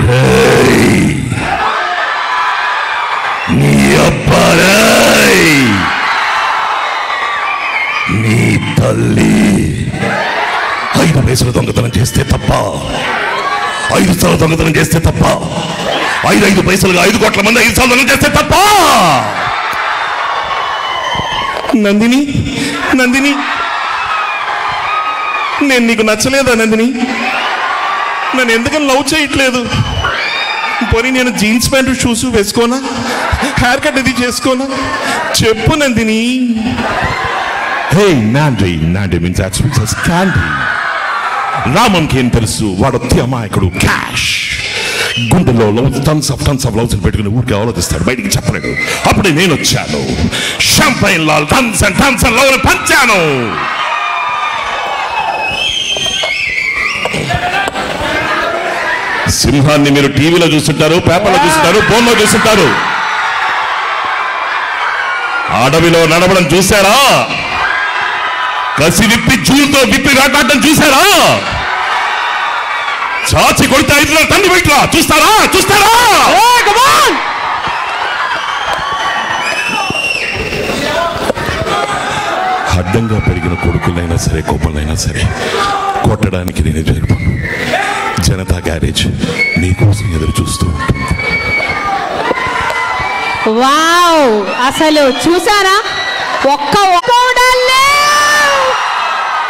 రేయ్! నీ అబ్బారాయ్ నీ తల్లి ఐదు పైసలు దొంగతనం చేస్తే తప్ప ఐదు సార్లు దొంగతనం చేస్తే తప్ప ఐదు ఐదు పైసలుగా ఐదు కోట్ల మంది ఐదు సార్లు దొంగతనం చేస్తే తప్ప నందిని నందిని నేను నీకు నచ్చలేదా నందిని నన్ను ఎందుకని లవ్ చేయట్లేదు పోనీ నేను జీన్స్ ప్యాంటు షూస్ వేసుకోనా హెయిర్ కట్ ఇది చేసుకోనా చెప్పు Nandini hey Nandi Nandi means that sweets as candy రామంకి ఏం తెలుసు వాడు అతి అమాయకుడు క్యాష్ గుండెలో love tons of tons of loves పెట్టుకుని ఊరికే ఆలోచిస్తాడు బయటికి చెప్పలేడు అప్పుడే నేను వచ్చాను షాంపైన్ లాల్ tons and tons and love పంచాను సింహాన్ని మీరు టీవీలో చూస్తుంటారు పేపర్లో చూస్తుంటారు ఫోన్లో చూస్తుంటారు అడవిలో నడవడం చూశారా కసి విప్పి జూలతో విప్పి వేటాడడం చూశారా చాచి కొడితే ఐదులో తండ్రి బయటరా చూస్తారా చూస్తారా అడ్డంగా పెరిగిన కొడుకులైనా సరే కోపలైనా సరే కొట్టడానికి నేను జరుపును జనతా గ్యారేజ్ మీకోసం ఎదురు చూస్తూ ఉంటుంది వావ్ అసలు చూసారా ఒక్క ఒక్క